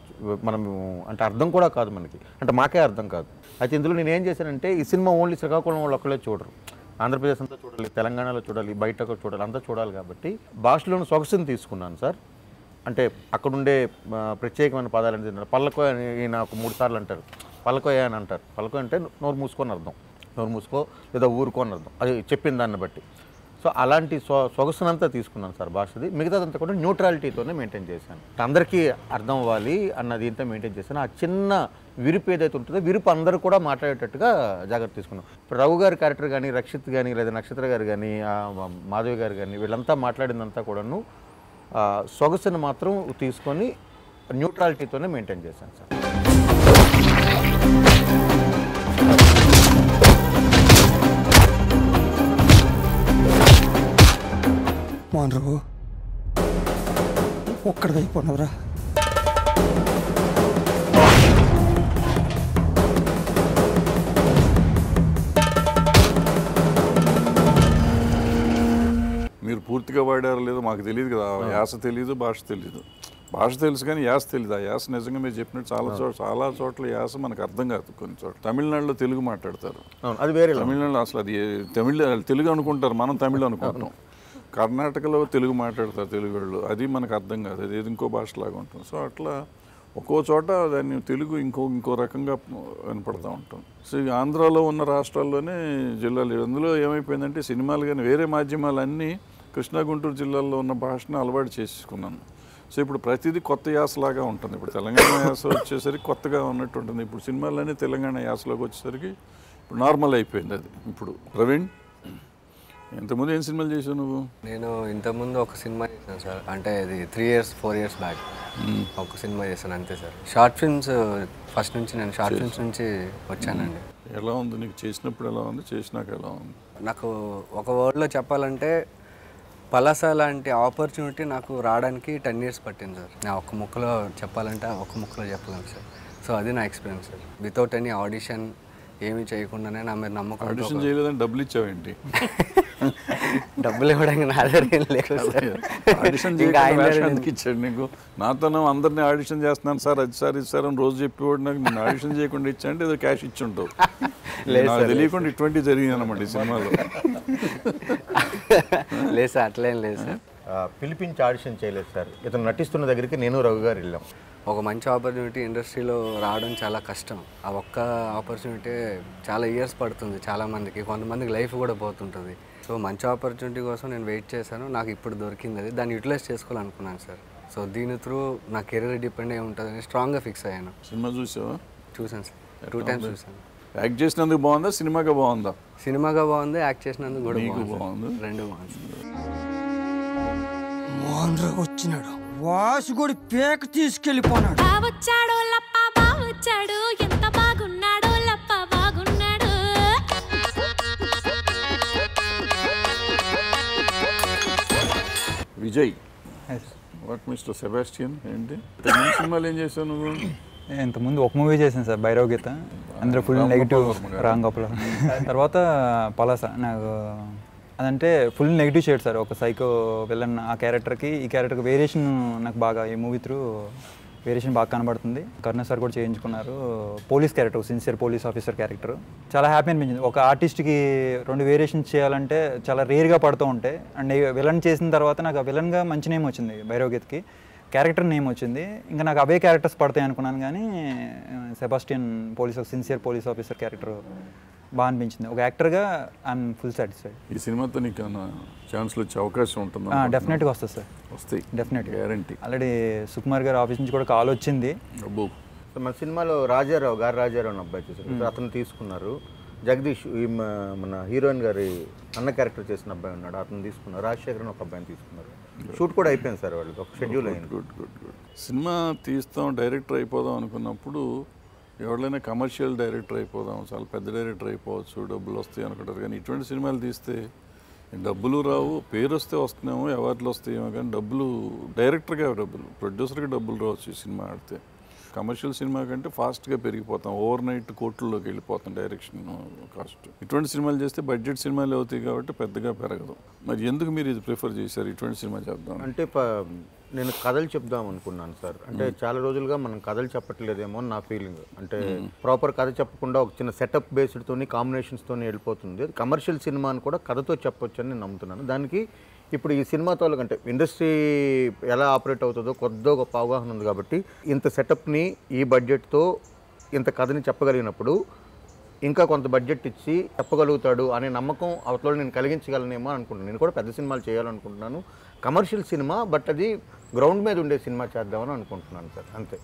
మనం అంటే అర్థం కూడా కాదు మనకి అంటే మాకే అర్థం కాదు అయితే ఇందులో నేను ఏం చేశానంటే ఈ సినిమా ఓన్లీ శ్రీకాకుళం వాళ్ళు ఒక్కలే చూడరు ఆంధ్రప్రదేశ్ అంతా చూడాలి తెలంగాణలో చూడాలి బయట కూడా చూడాలి అంతా చూడాలి కాబట్టి భాషలోని సొగసుని తీసుకున్నాను సార్ అంటే అక్కడుండే ఆ, ప్రత్యేకమైన పదాలు అంటే పల్లకో అని నాకు మూడు సార్లు అంటారు పల్లకోయ అని అంటారు పల్లకో అంటే నోరు మూసుకొని అర్థం నోరు మూసుకో లేదా ఊరుకో అని అర్థం అది చెప్పిన దాన్ని బట్టి సో అలాంటి సొ సొగసునంతా తీసుకున్నాను సార్ భాషది మిగతాదంతా కూడా న్యూట్రాలిటీతోనే మెయింటైన్ చేశాను అందరికీ అర్థం అవ్వాలి అన్న దీంతో మెయింటైన్ చేశాను ఆ చిన్న విరుపు ఏదైతే ఉంటుందో విరుపు అందరూ కూడా మాట్లాడేటట్టుగా జాగ్రత్త తీసుకున్నాం ఇప్పుడు రఘు గారి క్యారెక్టర్ కానీ రక్షిత్ కానీ లేదా నక్షత్ర గారు కానీ ఆ, మాధవి గారు కానీ వీళ్ళంతా మాట్లాడిందంతా కూడాను ఆ, సొగసుని మాత్రం తీసుకొని న్యూట్రాలిటీతోనే మెయింటైన్ చేశాను సార్ మోహన్ రావు ఒక్కడిగా అయిపోయినవరా మీరు పూర్తిగా వాడారో లేదో మాకు తెలియదు కదా ఆ యాస తెలియదు భాష తెలియదు భాష తెలుసు కానీ యాస తెలియదు ఆ యాస నిజంగా మీరు చెప్పినట్టు చాలా చోట్ల చాలా చోట్ల యాస మనకు అర్థం కాదు కొన్ని చోట్ల తమిళనాడులో తెలుగు మాట్లాడతారు అవును, అది వేరే తమిళనాడులో అసలు అది ఏ- తమిళ తెలుగు అనుకుంటారు మనం తమిళ అనుకుంటాం కర్ణాటకలో తెలుగు మాట్లాడతారు తెలుగు వాళ్ళు అది మనకు అర్థం కాదు అది ఏది ఇంకో భాషలాగా ఉంటుంది సో అట్లా ఒక్కో చోట దాన్ని తెలుగు ఇంకో ఇంకో రకంగా వినపడతా ఉంటాం సో ఈ ఆంధ్రాలో ఉన్న రాష్ట్రాల్లోనే జిల్లాలు అందులో ఏమైపోయిందంటే సినిమాలు కానీ వేరే మాధ్యమాలన్నీ కృష్ణా గుంటూరు జిల్లాల్లో ఉన్న భాషను అలవాటు చేసుకున్నాను సో ఇప్పుడు ప్రతిదీ కొత్త యాసలాగా ఉంటుంది ఇప్పుడు తెలంగాణ యాస వచ్చేసరికి కొత్తగా ఉన్నట్టు ఉంటుంది ఇప్పుడు సినిమాలన్నీ తెలంగాణ యాసలోకి వచ్చేసరికి ఇప్పుడు నార్మల్ అయిపోయింది అది ఇప్పుడు ప్రవీణ్ ఇంతకుముందు ఏం సినిమాలు చేసావు నువ్వు నేను ఇంతకుముందు ఒక సినిమా చేశాను సార్ అంటే ఇది three years four years back ఒక సినిమా చేశాను అంతే సార్ షార్ట్ ఫిల్మ్స్ ఫస్ట్ నుంచి నేను షార్ట్ ఫిల్మ్స్ నుంచి వచ్చానండి ఎలా ఉంది నీకు చేసినప్పుడు ఎలా ఉంది చేసినాక ఎలా ఉంది నాకు ఒక వర్డ్లో చెప్పాలంటే పలాస లాంటి ఆపర్చునిటీ నాకు రావడానికి టెన్ ఇయర్స్ పట్టింది సార్ నా ఒక్క ముక్కలో చెప్పాలంటే ఆ ఒక్క ముక్కలో చెప్పలేను సార్ సో అది నా experience sir without any audition ఏమీ చేయకుండానే నా మీద నమ్మకం ఆడిషన్ చేయలేదని డబ్బులు ఇచ్చావేంటి డబ్బులు ఇవ్వడానికి నా దగ్గర ఏం లేవు సార్ ఆడిషన్ ఇంకా ఆయన చేయకుండా దగ్గర ఎందుకు ఇచ్చాడు నీకు నాతోనే అందరినీ ఆడిషన్ చేస్తున్నాను సార్ అది సార్ ఇది సార్ అని రోజు చెప్పేవాడు నాకు నేను ఆడిషన్ చేయకుండా ఇచ్చా అంటే ఏదో క్యాష్ ఇచ్చి ఉంటావు లేదు నాకు సార్, లేదు తెలియకుండా ఇటువంటివి జరిగింది అనమాట ఈ సినిమాలో లేదు సార్ అట్లేం లేదు సార్ ఆ, పిలిపించి ఆడిషన్ చేయలేదు సార్ ఇతను నటిస్తున్న దగ్గరికి నేను రఘు గారు వెళ్ళాం ఒక మంచి ఆపర్చునిటీ ఇండస్ట్రీలో రావడం చాలా కష్టం ఆ ఒక్క ఆపర్చునిటీ చాలా ఇయర్స్ పడుతుంది చాలా మందికి కొంతమందికి లైఫ్ కూడా పోతుంటుంది సో మంచి ఆపర్చునిటీ కోసం నేను వెయిట్ చేశాను నాకు ఇప్పుడు దొరికింది అది దాన్ని యూటిలైజ్ చేసుకోవాలనుకున్నాను సార్ సో దీని త్రూ నా కెరీర్ డిపెండ్ అయి ఉంటుందని స్ట్రాంగ్గా ఫిక్స్ అయ్యాను సినిమా చూసావా చూసాను సార్ టూ టైమ్స్ చూసాను యాక్ట్ చేసినందుకు బాగుందా సినిమాగా బాగుందా సినిమాగా బాగుంది యాక్ట్ చేసినందుకు కూడా నీకు బాగుంది బాగుంది? సార్. రెండు బాగుంది మోహన్ రావు వచ్చినాడు వాసుగుడి పేక తీసుకెళ్ళిపోనాడు బావొచ్చాడు లప్ప బావొచ్చాడు ఎంత బాగున్నాడు లప్ప బాగున్నాడు విజయ్ వాట్ మిస్టర్ సెబాస్టియన్ ఏంటి ఇంతకుముందు సినిమాలు ఏం చేసావు నువ్వు ఇంతకుముందు ఒక మూవీ చేశాను సార్ భైరవ గీత అందులో ఫుల్ రామ్ నెగిటివ్ గోపాల్ వర్మ గారు. రామ్ గోపాల్ తర్వాత పలాస నాకు అదంటే ఫుల్ నెగిటివ్ షేడ్ సార్ ఒక సైకో విలన్ ఆ క్యారెక్టర్కి ఈ క్యారెక్టర్కి వేరియేషన్ నాకు బాగా ఈ మూవీ త్రూ వేరియేషన్ బాగా కనబడుతుంది కరుణ సార్ కూడా చేయించుకున్నారు police character sincere police officer character చాలా హ్యాపీ అనిపించింది ఒక ఆర్టిస్ట్కి రెండు వేరియేషన్స్ చేయాలంటే చాలా రేర్గా పడుతూ ఉంటాయి అండ్ విలన్ చేసిన తర్వాత నాకు ఆ విలన్గా మంచి నేమ్ వచ్చింది భైరవగీత్కి క్యారెక్టర్ నేమ్ వచ్చింది ఇంకా నాకు అవే క్యారెక్టర్స్ పడతాయి అనుకున్నాను కానీ Sebastian police sincere police officer character బాగా అనిపించింది ఒక యాక్టర్గా ఐఎమ్ ఫుల్ సాటిస్ఫైడ్ ఈ సినిమాతో నీకు ఏమైనా ఛాన్స్లు వచ్చే అవకాశం ఉంటుందా డెఫినెట్గా వస్తుంది సార్ వస్తాయి డెఫినెట్ గ్యారంటీ ఆల్రెడీ సుకుమార్ గారి ఆఫీస్ నుంచి కూడా కాల్ వచ్చింది అబ్బో సో మన సినిమాలో రాజారావు గారు రాజారావు అని అబ్బాయి చూసారు సో అతను తీసుకున్నారు జగదీష్ ఈ మ- మన హీరోయిన్ గారి అన్న క్యారెక్టర్ చేసిన అబ్బాయి ఉన్నాడు అతను తీసుకున్నారు రాజశేఖర్ అని ఒక అబ్బాయిని తీసుకున్నారు షూట్ కూడా అయిపోయింది సార్ వాళ్ళకి ఒక షెడ్యూల్ అయింది గుడ్ గుడ్ గుడ్ సినిమా తీస్తాం డైరెక్టర్ అయిపోదాం అనుకున్నప్పుడు ఎవరైనా కమర్షియల్ డైరెక్టర్ అయిపోదాం చాలా పెద్ద డైరెక్టర్ అయిపోవచ్చు డబ్బులు వస్తాయి అనుకుంటారు కానీ ఇటువంటి సినిమాలు తీస్తే డబ్బులు రావు పేరు వస్తే వస్తున్నామో అవార్డులు వస్తాయేమో కానీ డబ్బులు డైరెక్టర్గా డబ్బులు ప్రొడ్యూసర్కి డబ్బులు రావచ్చు ఈ సినిమా ఆడితే కమర్షియల్ సినిమా కంటే ఫాస్ట్గా పెరిగిపోతాం ఓవర్ నైట్ కోట్లలోకి వెళ్ళిపోతాం డైరెక్షన్ కాస్ట్ ఇటువంటి సినిమాలు చేస్తే బడ్జెట్ సినిమాలు అవుతాయి కాబట్టి పెద్దగా పెరగదు మరి ఎందుకు మీరు ఇది ప్రిఫర్ చేశారు ఇటువంటి సినిమా చేద్దాం అంటే ప- నేను కథలు చెప్దాం అనుకున్నాను సార్ అంటే చాలా రోజులుగా మనం కథలు చెప్పట్లేదేమో అని నా ఫీలింగ్ అంటే ప్రాపర్ కథ చెప్పకుండా ఒక చిన్న సెటప్ బేస్డ్ తోని కాంబినేషన్స్ తోని వెళ్ళిపోతుంది కమర్షియల్ సినిమా అని కూడా కథతో చెప్పొచ్చు అని నేను నమ్ముతున్నాను దానికి ఇప్పుడు ఈ సినిమాతో అంటే ఇండస్ట్రీ ఎలా ఆపరేట్ అవుతుందో కొద్దిగా గొప్ప అవగాహన ఉంది కాబట్టి ఇంత సెటప్ని ఈ బడ్జెట్తో ఇంత కథని చెప్పగలిగినప్పుడు ఇంకా కొంత బడ్జెట్ ఇచ్చి చెప్పగలుగుతాడు అనే నమ్మకం అవతల నేను కలిగించగలనేమో అనుకుంటున్నాను నేను కూడా పెద్ద సినిమాలు చేయాలనుకుంటున్నాను కమర్షియల్ సినిమా బట్ అది గ్రౌండ్ మీద ఉండే సినిమా చేద్దామని అనుకుంటున్నాను సార్ అంతే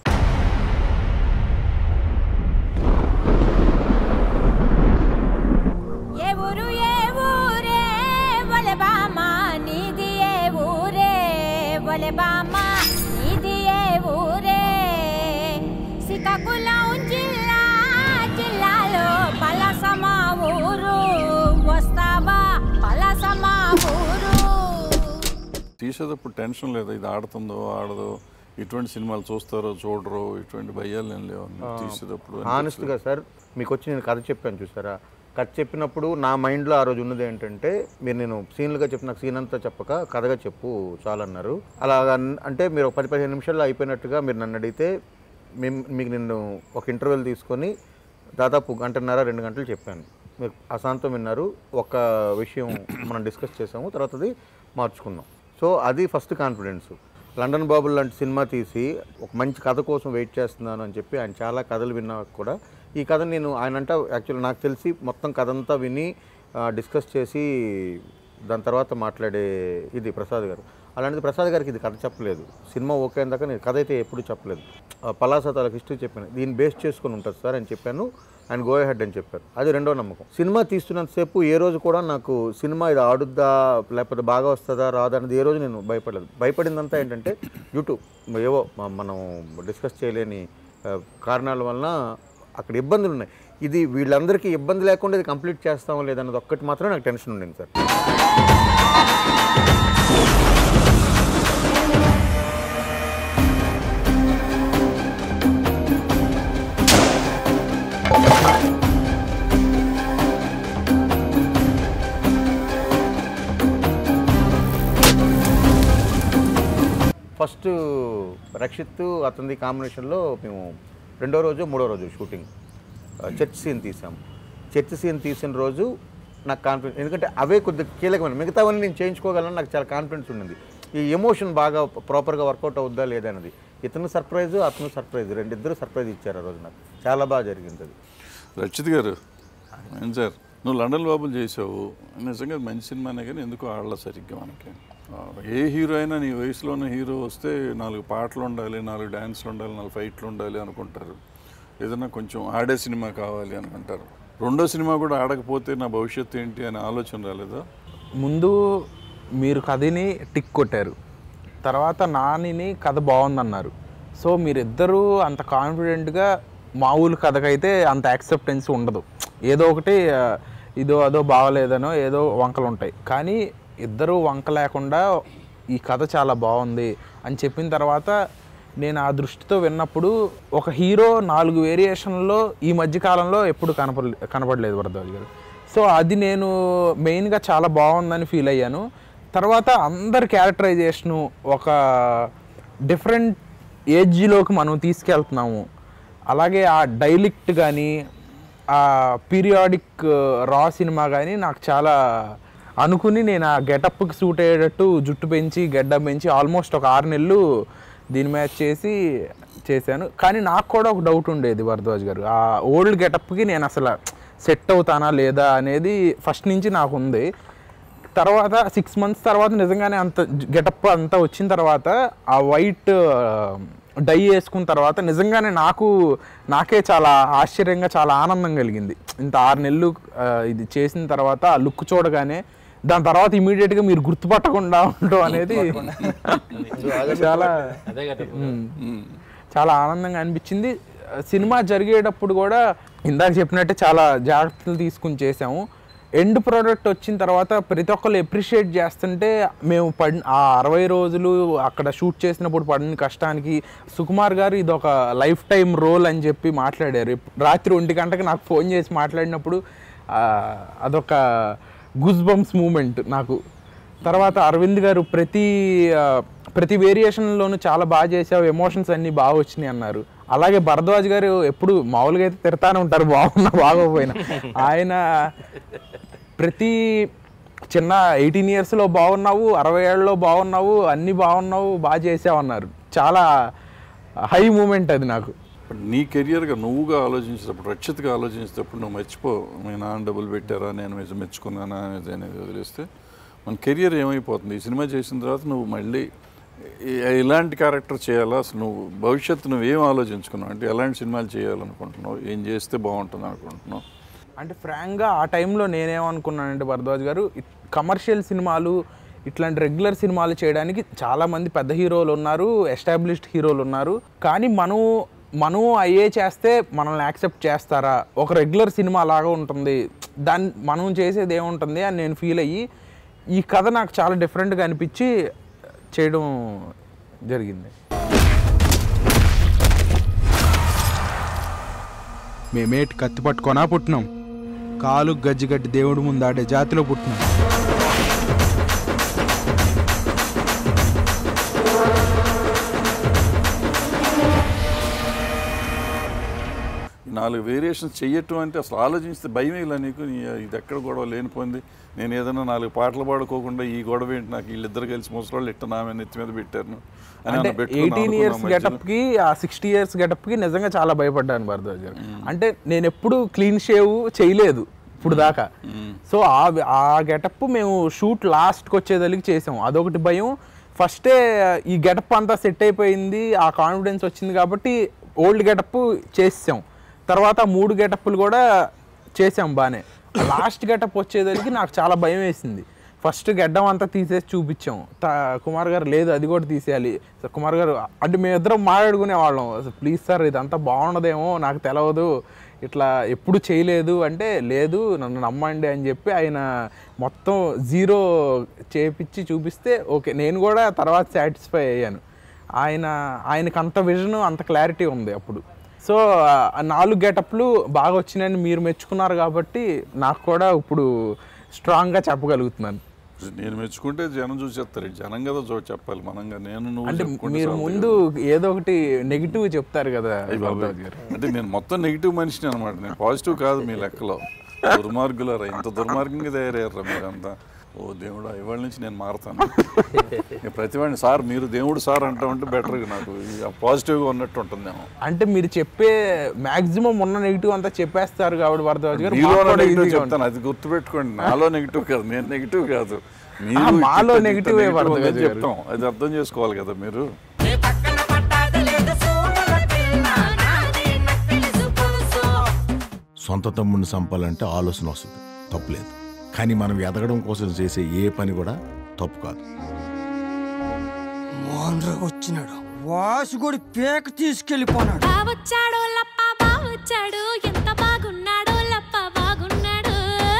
ఏ ఊరు ఏ ఊరే ఒలే బామ్మ నీది ఏ ఊరే ఒలే బామ్మ నీది ఏ ఊరే శ్రీకాకుళం జిల్లా జిల్లాలో పలసమా ఊరు వస్తావా పలసమా ఊరు తీసేటప్పుడు టెన్షన్ లేదు ఇది ఆడుతుందో ఆడదో ఇటువంటి సినిమాలు చూస్తారో చూడరో ఇటువంటి భయాలు ఏం లేవు తీసేటప్పుడు ఆనెస్ట్గా సార్ మీకు వచ్చి నేను కథ చెప్పాను చూసారా కథ చెప్పినప్పుడు నా మైండ్లో ఆ రోజు ఉన్నది ఏంటంటే మీరు నేను సీన్లుగా చెప్పిన సీన్ అంతా చెప్పక కథగా చెప్పు చాలన్నారు అలా అంటే మీరు ఒక పది పదిహేను నిమిషాల్లో అయిపోయినట్టుగా మీరు నన్ను అడిగితే మేము మీకు నేను ఒక ఇంటర్వెల్ తీసుకొని దాదాపు గంటన్నర రెండు గంటలు చెప్పాను మీరు అశాంతం విన్నారు ఒక విషయం మనం డిస్కస్ చేసాము తర్వాత అది మార్చుకున్నాం సో అది ఫస్ట్ కాన్ఫిడెన్స్ లండన్ బాబుల్ లాంటి సినిమా తీసి ఒక మంచి కథ కోసం వెయిట్ చేస్తున్నాను అని చెప్పి ఆయన చాలా కథలు విన్నా కూడా ఈ కథ నేను ఆయన అంట యాక్చువల్లీ నాకు తెలిసి మొత్తం కథ అంతా విని డిస్కస్ చేసి దాని తర్వాత మాట్లాడే ఇది ప్రసాద్ గారు అలాంటిది ప్రసాద్ గారికి ఇది కథ చెప్పలేదు సినిమా ఓకే అయిన దాకా నేను కథ అయితే ఎప్పుడు చెప్పలేదు ఆ పలాస తాలూకు హిస్టరీ చెప్పాను దీన్ని బేస్ చేసుకొని ఉంటుంది సార్ అని చెప్పాను ఆయన గో హెడ్ అని చెప్పారు అది రెండో నమ్మకం సినిమా తీస్తున్నంతసేపు ఏ రోజు కూడా నాకు సినిమా ఇది ఆడుద్దా లేకపోతే బాగా వస్తుందా రాదా అనేది ఏ రోజు నేను భయపడలేదు భయపడిందంతా ఏంటంటే యూట్యూబ్ ఏవో మ- మనం డిస్కస్ చేయలేని ఆ, కారణాల వలన అక్కడ ఇబ్బందులు ఉన్నాయి ఇది వీళ్ళందరికీ ఇబ్బంది లేకుండా ఇది కంప్లీట్ చేస్తామో లేదన్నది ఒక్కటి మాత్రం నాకు టెన్షన్ ఉండింది సార్ ఫస్ట్ రక్షిత్ అతనిది కాంబినేషన్లో మేము రెండో రోజు మూడో రోజు షూటింగ్ ఆ, చర్చ్ సీన్ తీసాం చర్చ్ సీన్ తీసిన రోజు నాకు కాన్ఫిడెన్స్ ఎందుకంటే అవే కొద్దిగా కీలకమైన మిగతావన్నీ నేను చేయించుకోగలను నాకు చాలా కాన్ఫిడెన్స్ ఉండింది ఈ ఎమోషన్ బాగా ప్రాపర్గా వర్కౌట్ అవుద్దా లేదా అనేది ఇతను సర్ప్రైజ్ అతను సర్ప్రైజ్ రెండిద్దరు సర్ప్రైజ్ ఇచ్చారు ఆ రోజు నాకు చాలా బాగా జరిగింది అది రచిత్ గారు ఏం సార్ నువ్వు లండన్ బాబులు చేసావు నిజంగా మంచి సినిమానే కానీ ఎందుకు ఆడలే సరిగ్గా మనకి ఆ, ఏ హీరో అయినా నీ వయసులో ఉన్న హీరో వస్తే నాలుగు పాటలు ఉండాలి నాలుగు డ్యాన్స్లు ఉండాలి నాలుగు ఫైట్లు ఉండాలి అనుకుంటారు ఏదైనా కొంచెం ఆడే సినిమా కావాలి అని అంటారు రెండో సినిమా కూడా ఆడకపోతే నా భవిష్యత్తు ఏంటి అనే ఆలోచన రాలేదా ముందు మీరు కథని టిక్ కొట్టారు తర్వాత నానిని కథ బాగుందన్నారు సో మీరిద్దరూ అంత కాన్ఫిడెంట్గా మామూలు కథకైతే అంత యాక్సెప్టెన్స్ ఉండదు ఏదో ఒకటి ఆ, ఇదో అదో బాగలేదనో ఏదో వంకలు ఉంటాయి కానీ ఇద్దరు వంక లేకుండా ఈ కథ చాలా బాగుంది అని చెప్పిన తర్వాత నేను ఆ దృష్టితో విన్నప్పుడు ఒక హీరో నాలుగు వేరియేషన్లో ఈ మధ్య కాలంలో ఎప్పుడు కనపడ కనపడలేదు వరదరాజు గారు సో అది నేను మెయిన్గా చాలా బాగుందని ఫీల్ అయ్యాను తర్వాత అందరి క్యారెక్టరైజేషను ఒక డిఫరెంట్ ఏజ్లోకి మనం తీసుకెళ్తున్నాము అలాగే ఆ డైలిక్ట్ కానీ ఆ పీరియాడిక్ రా సినిమా కానీ నాకు చాలా అనుకుని నేను ఆ గెటప్కి సూట్ అయ్యేటట్టు జుట్టు పెంచి గెడ్డం పెంచి ఆల్మోస్ట్ ఒక ఆరు నెలలు దీని మీద చేసి చేశాను కానీ నాకు కూడా ఒక డౌట్ ఉండేది భరద్వాజ్ గారు ఆ ఓల్డ్ గెటప్కి నేను అసలు సెట్ అవుతానా లేదా అనేది ఫస్ట్ నుంచి నాకు ఉంది తర్వాత సిక్స్ మంత్స్ తర్వాత నిజంగానే అంత గెటప్ అంతా వచ్చిన తర్వాత ఆ వైట్ డై వేసుకున్న తర్వాత నిజంగానే నాకు నాకే చాలా ఆశ్చర్యంగా చాలా ఆనందం కలిగింది ఇంత ఆరు నెలలు ఆ, ఇది చేసిన తర్వాత ఆ లుక్ చూడగానే దాని తర్వాత ఇమీడియట్గా మీరు గుర్తుపట్టకుండా ఉండటం అనేది చాలా అదే కదా. ఉమ్. చాలా ఆనందంగా అనిపించింది సినిమా జరిగేటప్పుడు కూడా ఇందాక చెప్పినట్టే చాలా జాగ్రత్తలు తీసుకుని చేసాము ఎండ్ ప్రోడక్ట్ వచ్చిన తర్వాత ప్రతి ఒక్కరు ఎప్రిషియేట్ చేస్తుంటే మేము పడి ఆ అరవై రోజులు అక్కడ షూట్ చేసినప్పుడు పడిన కష్టానికి సుకుమార్ గారు ఇది ఒక లైఫ్ టైం రోల్ అని చెప్పి మాట్లాడారు ఎప్- రాత్రి ఒంటి గంటకి నాకు ఫోన్ చేసి మాట్లాడినప్పుడు ఆ, అదొక గుజ్ బంప్స్ మూమెంట్ నాకు తర్వాత అరవింద్ గారు ప్రతి ఆ, ప్రతి వేరియేషన్లోనూ చాలా బాగా చేసావు ఎమోషన్స్ అన్నీ బాగా వచ్చినాయి అన్నారు అలాగే భరద్వాజ్ గారు ఎప్పుడు మామూలుగా అయితే తిడతానే ఉంటారు బాగున్నా బాగోపోయినా ఆయన ప్రతి చిన్న ఎయిటీన్ ఇయర్స్లో బాగున్నావు అరవై ఏళ్ళలో బాగున్నావు అన్నీ బాగున్నావు బాగా చేసావు అన్నారు చాలా హై మూమెంట్ అది నాకు ఇప్పుడు నీ కెరియర్గా నువ్వుగా ఆలోచించేటప్పుడు రక్షితగా ఆలోచించేటప్పుడు నువ్వు మర్చిపో మీ నాన్న డబ్బులు పెట్టారా నేను మెచ్చు- మెచ్చుకున్నానా అనేది అనేది వదిలేస్తే మన కెరియర్ ఏమైపోతుంది ఈ సినిమా చేసిన తర్వాత నువ్వు మళ్ళీ ఈ- ఇలాంటి క్యారెక్టర్ చేయాలా అసలు నువ్వు భవిష్యత్తు నువ్వు ఏం ఆలోచించుకున్నావు అంటే ఎలాంటి సినిమాలు చేయాలనుకుంటున్నావు ఏం చేస్తే బాగుంటుంది అనుకుంటున్నావు అంటే ఫ్రాంక్గా ఆ టైంలో నేనేమనుకున్నానంటే భరద్వాజ్ గారు కమర్షియల్ సినిమాలు ఇట్లాంటి రెగ్యులర్ సినిమాలు చేయడానికి చాలామంది పెద్ద హీరోలు ఉన్నారు ఎస్టాబ్లిష్డ్ హీరోలు ఉన్నారు కానీ మనం మనం అయ్యే చేస్తే మనల్ని యాక్సెప్ట్ చేస్తారా ఒక రెగ్యులర్ సినిమా లాగా ఉంటుంది దాన్ని మనం చేసేది ఏముంటుంది అని నేను ఫీల్ అయ్యి ఈ కథ నాకు చాలా డిఫరెంట్గా అనిపించి చేయడం జరిగింది మేమేటి కత్తి పట్టుకొనా పుట్టినాం కాలు గజ్జిగడ్డి దేవుడు ముందాడే జాతిలో పుట్టినాం ఈ నాలుగు వేరియేషన్స్ చెయ్యటం అంటే అసలు ఆలోచిస్తే భయమే ఇలా నీకు నీ- ఇది ఎక్కడ గొడవ లేనిపోయింది నేను ఏదైనా నాలుగు పాటలు పాడుకోకుండా ఈ గొడవ ఏంటి నాకు వీళ్ళిద్దరు కలిసి ముసలోళ్ళు ఇట్ట నా మీద నెత్తి మీద పెట్టారు అని అంటే ఏమన్నా పెట్టుకున్నావా ఎయిటీన్ అనుకున్నావా ఇయర్స్ మధ్యలో? గెటప్కి ఆ సిక్స్టీ ఇయర్స్ గెటప్కి నిజంగా చాలా భయపడ్డాను భరద్వాజ్ గారు అంటే నేను ఎప్పుడు క్లీన్ షేవ్ చేయలేదు ఇప్పుడు దాకా సో ఆ ఆ గెటప్ మేము షూట్ లాస్ట్కి వచ్చేదలికి చేసాం అదొకటి భయం ఫస్టే ఈ గెటప్ అంతా సెట్ అయిపోయింది ఆ కాన్ఫిడెన్స్ వచ్చింది కాబట్టి ఓల్డ్ గెటప్ చేసాం తర్వాత ఆ మూడు గెటప్లు కూడా చేసాం బాగానే లాస్ట్ గెటప్ వచ్చేదలికి నాకు చాలా భయం వేసింది ఫస్ట్ గెడ్డం అంతా తీసేసి చూపించాం త- కుమార్ గారు లేదు అది కూడా తీసేయాలి సో కుమార్ గారు అంటే మేమిద్దరం మాట్లాడుకునే వాళ్ళం ప్లీజ్ సార్ ఇదంతా బాగుండదేమో నాకు తెలియదు ఇట్లా ఎప్పుడు చేయలేదు అంటే లేదు నన్ను నమ్మండి అని చెప్పి ఆయన మొత్తం జీరో చేపించి చూపిస్తే ఓకే నేను కూడా తర్వాత సాటిస్ఫై అయ్యాను ఆయన ఆయనకు అంత విజన్ అంత క్లారిటీ ఉంది అప్పుడు సో ఆ నాలుగు గెటప్లు బాగా వచ్చినాయని మీరు మెచ్చుకున్నారు కాబట్టి నాకు కూడా ఇప్పుడు స్ట్రాంగ్గా చెప్పగలుగుతున్నాను నేను మెచ్చుకుంటే జనం చూసేస్తారు జనం కదా చూ చెప్పాలి మనంగా నేను నువ్వు అంటే చెప్పుకుంటే మీరు చాలు ముందు ఏదో ఒకటి నెగిటివ్ చెప్తారు కదా అయ్య బాబోయ్. భరద్వాజ్ గారు అంటే నేను మొత్తం నెగిటివ్ మనిషిని అనమాట నేను పాజిటివ్ కాదు మీ లెక్కలో దుర్మార్గులారా ఇంత దుర్మార్గంగా తయారయ్యారా మీరంతా ఓ దేవుడు ఇవాళ నుంచి నేను మారతాను ఇక ప్రతివాడిని సార్ మీరు దేవుడు సార్ అంటా ఉంటే బెటర్గా నాకు పాజిటివ్గా ఉన్నట్టు ఉంటుందేమో అంటే మీరు చెప్పే మాక్సిమం ఉన్న నెగిటివ్ అంతా చెప్పేస్తారు కాబట్టి భరద్వాజ్ గారు మీలో మాకు కూడా నెగిటివ్ easy గా చెప్తాను అది గుర్తుపెట్టుకోండి నాలో నెగిటివ్ కాదు నేను నెగిటివ్ కాదు మీరు ఆ, మాలో ఇంత- ఇంత నెగిటివే negative భరద్వాజ్ ఉందని గారు. చెప్తాం అది అర్థం చేసుకోవాలి కదా మీరు సొంత తమ్ముడిని చంపాలంటే ఆలోచన వస్తుంది తప్పులేదు కానీ మనం ఎదగడం కోసం చేసే ఏ పని కూడా తప్పు కాదు మోహన్ రావు వచ్చినాడు వాసుగుడి పేక తీసుకెళ్ళిపోనాడు బావొచ్చాడు లప్ప బావొచ్చాడు ఎంత బాగున్నాడో లప్ప బాగున్నాడు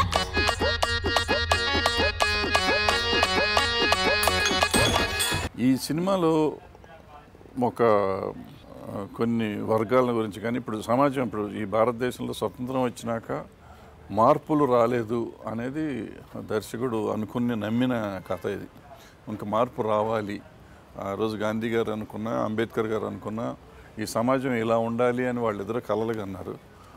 ఈ సినిమాలో ఒక ఆ, కొన్ని వర్గాల గురించి కానీ ఇప్పుడు సమాజం ఇప్పుడు ఈ భారతదేశంలో స్వతంత్రం వచ్చినాక మార్పులు రాలేదు అనేది దర్శకుడు అనుకుని నమ్మిన కథ ఇది ఇంకా మార్పు రావాలి ఆ రోజు గాంధీ గారు అనుకున్నా అంబేద్కర్ గారు అనుకున్నా ఈ సమాజం ఇలా ఉండాలి అని వాళ్ళిద్దరు కలలుగా అన్నారు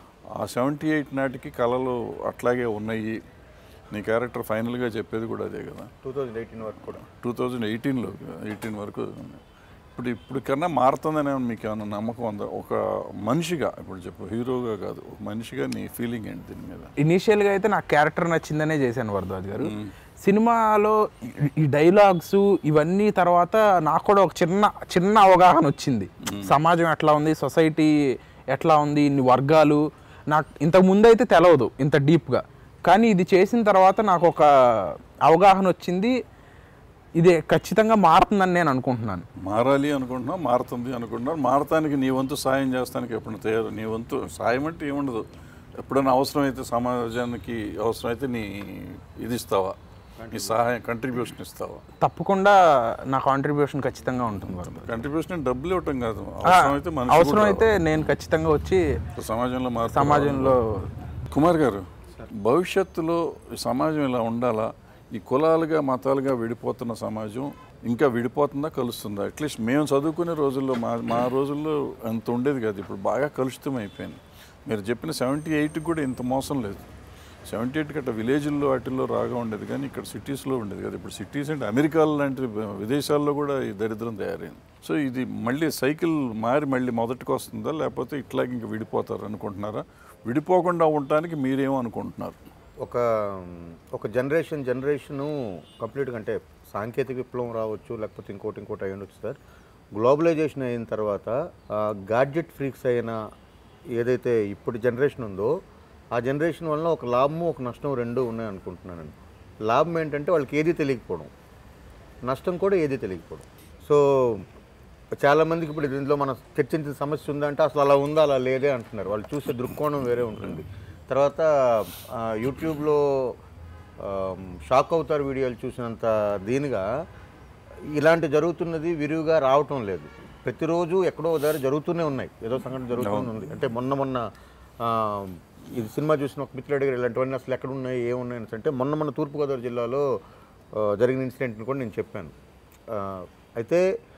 ఆ సెవెంటీ ఎయిట్ నాటికి కళలు అట్లాగే ఉన్నాయి నీ క్యారెక్టర్ ఫైనల్గా చెప్పేది కూడా అదే కదా టూ థౌజండ్ ఎయిటీన్ వరకు కూడా టూ థౌజండ్ ఎయిటీన్లో ఎయిటీన్ వరకు ఇప్పుడు ఇప్పుడు కన్నా మారుతుందనే మీకు ఏమైనా నమ్మకం ఉందా ఒక మనిషిగా ఇప్పుడు చెప్పు హీరోగా కాదు ఒక మనిషిగా నీ ఫీలింగ్ ఏంటి దీని మీద ఇనీషియల్గా అయితే నాకు క్యారెక్టర్ నచ్చిందనే చేశాను వరదాజ్ గారు సినిమాలో ఈ- ఈ డైలాగ్స్ ఇవన్నీ తర్వాత నాకు కూడా ఒక చిన్న చిన్న అవగాహన వచ్చింది సమాజం ఎట్లా ఉంది సొసైటీ ఎట్లా ఉంది ఇన్ని వర్గాలు నాకు ఇంతకు ముందు అయితే తెలవదు ఇంత డీప్గా కానీ ఇది చేసిన తర్వాత నాకు ఒక అవగాహన వచ్చింది ఇది ఖచ్చితంగా మారుతుందని నేను అనుకుంటున్నాను మారాలి అనుకుంటున్నాం మారుతుంది అనుకుంటున్నాం మారటానికి నీ వంతు సాయం చేస్తానికి ఎప్పుడు తయారు నీ వంతు సాయం అంటే ఏముండదు ఎప్పుడైనా అవసరమైతే సమాజానికి అవసరమైతే నీ ఇది ఇస్తావా నీ సహాయం కంట్రిబ్యూషన్ ఇస్తావా తప్పకుండా నా కాంట్రిబ్యూషన్ ఖచ్చితంగా ఉంటుంది వరద కంట్రిబ్యూషన్ డబ్బులు ఇవ్వటం కాదు ఆ, అవసరమైతే మనిషి అవసరం కూడా అయితే నేను ఖచ్చితంగా వచ్చి సమాజంలో మార్పు సమాజంలో రావాలి. కుమార్ గారు భవిష్యత్తులో ఈ సమాజం ఇలా ఉండాలా ఈ కులాలుగా మతాలుగా విడిపోతున్న సమాజం ఇంకా విడిపోతుందా కలుస్తుందా అట్లీస్ట్ మేము చదువుకునే రోజుల్లో మా మా రోజుల్లో అంత ఉండేది కాదు ఇప్పుడు బాగా కలుషితం అయిపోయింది మీరు చెప్పిన సెవెంటీ ఎయిట్కి కూడా ఇంత మోసం లేదు సెవెంటీ ఎయిట్ గట్ట విలేజ్ల్లో వాటిల్లో రాగా ఉండేది కానీ ఇక్కడ సిటీస్లో ఉండేది కదా ఇప్పుడు సిటీస్ అంటే అమెరికా లాంటి విదేశాల్లో కూడా ఈ దరిద్రం తయారైంది సో ఇది మళ్ళీ సైకిల్ మారి మళ్ళీ మొదటికి వస్తుందా లేకపోతే ఇట్లాగే ఇంక విడిపోతారు అనుకుంటున్నారా విడిపోకుండా ఉండటానికి మీరేమో అనుకుంటున్నారు ఒక ఒక జనరేషన్ జనరేషను కంప్లీట్గా అంటే సాంకేతిక విప్లవం రావచ్చు లేకపోతే ఇంకోటి ఇంకోటి అయి ఉండొచ్చు సార్ గ్లోబలైజేషన్ అయిన తర్వాత గాడ్జెట్ ఫ్రీక్స్ అయిన ఏదైతే ఇప్పుడు జనరేషన్ ఉందో ఆ జనరేషన్ వలన ఒక లాభము ఒక నష్టం రెండు ఉన్నాయి అనుకుంటున్నానండి లాభం ఏంటంటే వాళ్ళకి ఏది తెలియకపోవడం నష్టం కూడా ఏది తెలియకపోవడం సో చాలామందికి ఇప్పుడు దీంట్లో మనం చర్చించిన సమస్య ఉందంటే అసలు అలా ఉందా అలా లేదే అంటున్నారు వాళ్ళు చూసే దృక్కోణం వేరే ఉంటుంది తర్వాత ఆ, యూట్యూబ్లో ఆమ్, షాక్ అవుతారు వీడియోలు చూసినంత దీనిగా ఇలాంటి జరుగుతున్నది విరివిగా రావటం లేదు ప్రతిరోజు ఎక్కడో ఒక దగ్గర జరుగుతూనే ఉన్నాయి ఏదో సంఘటన జరుగుతూనే ఉంది అంటే మొన్న మొన్న ఆ, ఇది సినిమా చూసిన ఒక మిత్రుడు అడిగారు ఇలాంటివన్నీ అసలు ఎక్కడ ఉన్నాయి ఏమున్నాయి అనేసి అంటే మొన్న మొన్న తూర్పుగోదావరి జిల్లాలో ఆ, జరిగిన ఇన్సిడెంట్ని కూడా నేను చెప్పాను ఆ, అయితే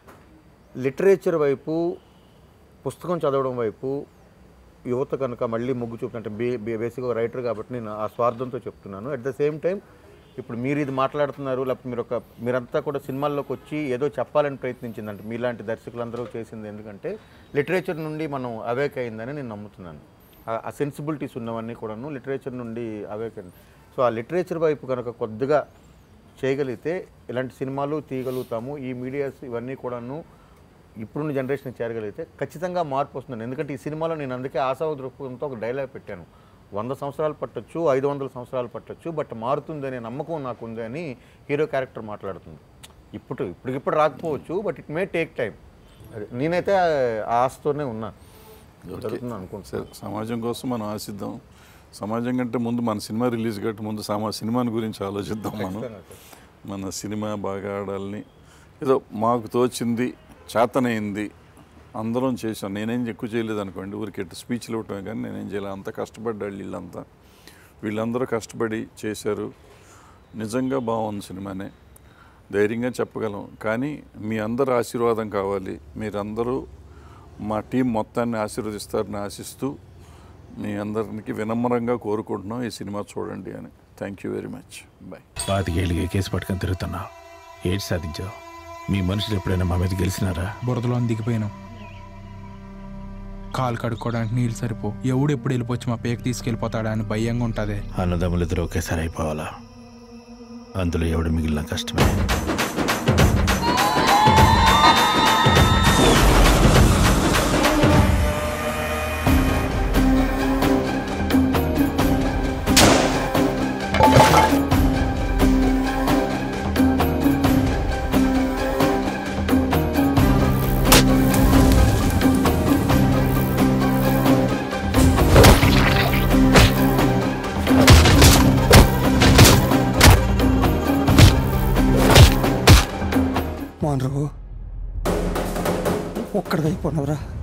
లిటరేచర్ వైపు పుస్తకం చదవడం వైపు యువత కనుక మళ్ళీ మొగ్గు చూపు అంటే బే బే- బేసిక్గా రైటర్ కాబట్టి నేను ఆ స్వార్థంతో చెప్తున్నాను అట్ ద సేమ్ టైం ఇప్పుడు మీరు ఇది మాట్లాడుతున్నారు లేకపోతే మీరు ఒక మీరంతా కూడా సినిమాల్లోకి వచ్చి ఏదో చెప్పాలని ప్రయత్నించిందంటే మీలాంటి దర్శకులందరూ చేసింది ఎందుకంటే లిటరేచర్ నుండి మనం అవేక్ అయిందని నేను నమ్ముతున్నాను ఆ- ఆ సెన్సిబిలిటీస్ ఉన్నవన్నీ కూడాను లిటరేచర్ నుండి అవేక్ అయింది సో ఆ లిటరేచర్ వైపు కనుక కొద్దిగా చేయగలిగితే ఇలాంటి సినిమాలు తీయగలుగుతాము ఈ మీడియాస్ ఇవన్నీ కూడాను ఇప్పుడున్న జనరేషన్ చేరగలిగితే ఖచ్చితంగా మార్పు వస్తుంది ఎందుకంటే ఈ సినిమాలో నేను అందుకే ఆశావ దృక్పథంతో ఒక డైలాగ్ పెట్టాను వంద సంవత్సరాలు పట్టొచ్చు ఐదు వందల సంవత్సరాలు పట్టొచ్చు బట్ మారుతుందనే నమ్మకం నాకు ఉంది అని హీరో క్యారెక్టర్ మాట్లాడుతుంది ఇప్పుడు ఇప్పటికిప్పుడు రాకపోవచ్చు but it may take time నేనైతే ఆ ఆశతోనే ఉన్నా జరుగుతుంది అనుకుంటున్నాను సరే సమాజం కోసం మనం ఆశిద్దాం సమాజం కంటే ముందు మన సినిమా రిలీజ్ కంటే ముందు సమా సినిమాని గురించి ఆలోచిద్దాం మనం ఖచ్చితంగా మన సినిమా బాగా ఆడాలని ఏదో మాకు తోచింది చేతనైంది అందరం చేశాం నేనేం ఎక్కువ చేయలేదు అనుకోండి ఊరికి ఎట్టు స్పీచ్లు ఇవ్వటమే కానీ నేనేం చేయలేదు అంత కష్టపడ్డాళ్ళు వీళ్ళంతా వీళ్ళందరూ కష్టపడి చేశారు నిజంగా బాగుంది సినిమానే ధైర్యంగా చెప్పగలం కానీ మీ అందరు ఆశీర్వాదం కావాలి మీరందరూ మా టీం మొత్తాన్ని ఆశీర్వదిస్తారని ఆశిస్తూ మీ అందరికి వినమ్రంగా కోరుకుంటున్నాం ఈ సినిమా చూడండి అని thank you very much bye పాతికేళ్ళకి కేసు పట్టుకొని తిరుగుతున్నా ఏటి సాధించావు మీ మనుషులు ఎప్పుడైనా మా మీద గెలిచినారా బురదలో దిగిపోయినాం కాలు కడుక్కోవడానికి నీళ్ళు సరిపో ఎవడు ఎప్పుడు వెళ్ళిపోవచ్చు మా పేక తీసుకెళ్ళిపోతాడా అని భయంగా ఉంటుంది అన్నదమ్ములు ఇద్దరు ఒకేసారి అయిపోవాలా అందులో ఎవడు మిగిలిన కష్టమే మోహన్ రావు ఒక్కడిదైపోయినవరా